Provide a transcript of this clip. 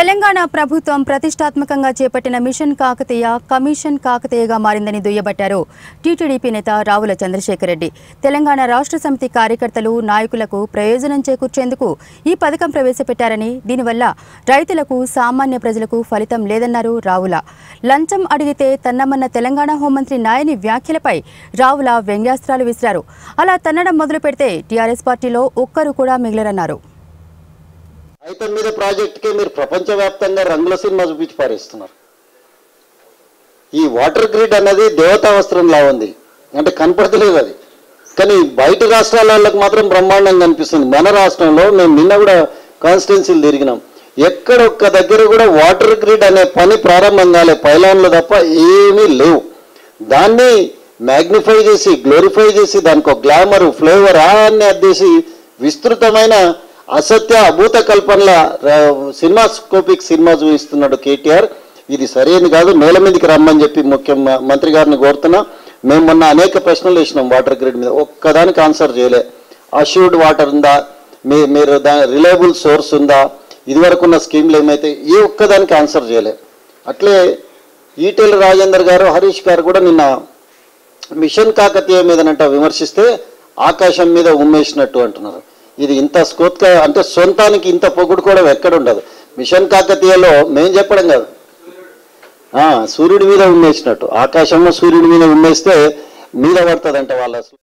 తెలంగాణ ప్రభుత్వం ప్రతిష్టాత్మకంగా చేపట్టిన మిషన్ కాకతీయ కమిషన్ కాకతీయగా మారిందని దుయ్యబట్టారు టీటీడీపీ నేత రావుల చంద్రశేఖర్ రెడ్డి తెలంగాణ రాష్ట్ర సమితి కార్యకర్తలు నాయకులకు ప్రయోజనం చేకూర్చేందుకు ఈ పథకం ప్రవేశపెట్టారని దీనివల్ల రైతులకు సామాన్య ప్రజలకు ఫలితం లేదన్నారు రావుల లంచం అడిగితే తన్నమన్న తెలంగాణ హోంమంత్రి నాయని వ్యాఖ్యలపై రావుల వ్యంగ్యాస్త్రాలు విసిరారు అలా తన్నడం మొదలు పెడితే టీఆర్ఎస్ పార్టీలో ఒక్కరు కూడా మిగిలరన్నారు అయితే మీద ప్రాజెక్ట్కే మీరు ప్రపంచవ్యాప్తంగా రంగుల సినిమా చూపించి పారేస్తున్నారు ఈ వాటర్ గ్రిడ్ అనేది దేవతా వస్త్రంలా ఉంది అంటే కనపడతలేదు అది కానీ బయట రాష్ట్రాల వాళ్ళకి మాత్రం బ్రహ్మాండంగా కనిపిస్తుంది మన రాష్ట్రంలో మేము నిన్న కూడా కాన్స్టిట్యున్సీలు తిరిగినాం ఎక్కడ ఒక్క దగ్గర కూడా వాటర్ గ్రిడ్ అనే పని ప్రారంభం కాలే పైలాన్లు తప్ప ఏమీ లేవు దాన్ని మ్యాగ్నిఫై చేసి గ్లోరిఫై చేసి దానికి ఒక గ్లామర్ ఫ్లేవర్ అన్ని అద్దేసి విస్తృతమైన అసత్య అభూత కల్పనల సినిమాస్కోపిక్ సినిమా చూపిస్తున్నాడు కేటీఆర్ ఇది సరైనది కాదు నేల మీదకి రమ్మని చెప్పి ముఖ్య మంత్రి గారిని కోరుతున్నా మేము మొన్న అనేక ప్రశ్నలు వేసినాం వాటర్ గ్రిడ్ మీద ఒక్కదానికి ఆన్సర్ చేయలే అష్యూర్డ్ వాటర్ ఉందా మీ మీరు దా రిలయబుల్ సోర్స్ ఉందా ఇదివరకు ఉన్న స్కీమ్లు ఏమైతే ఏ ఒక్కదానికి ఆన్సర్ చేయలే అట్లే ఈటెల రాజేందర్ గారు హరీష్ గారు కూడా నిన్న మిషన్ కాకతీయ మీదనంట విమర్శిస్తే ఆకాశం మీద ఉమ్మేసినట్టు అంటున్నారు ఇది ఇంత స్కోత్గా అంటే సొంతానికి ఇంత పొగుడు కూడా ఎక్కడ ఉండదు మిషన్ కాకతీయలో మేం చెప్పడం కాదు ఆ, సూర్యుడి మీద ఉమ్మేసినట్టు ఆకాశంలో సూర్యుడి మీద ఉమ్మేస్తే మీద పడుతుందంట వాళ్ళ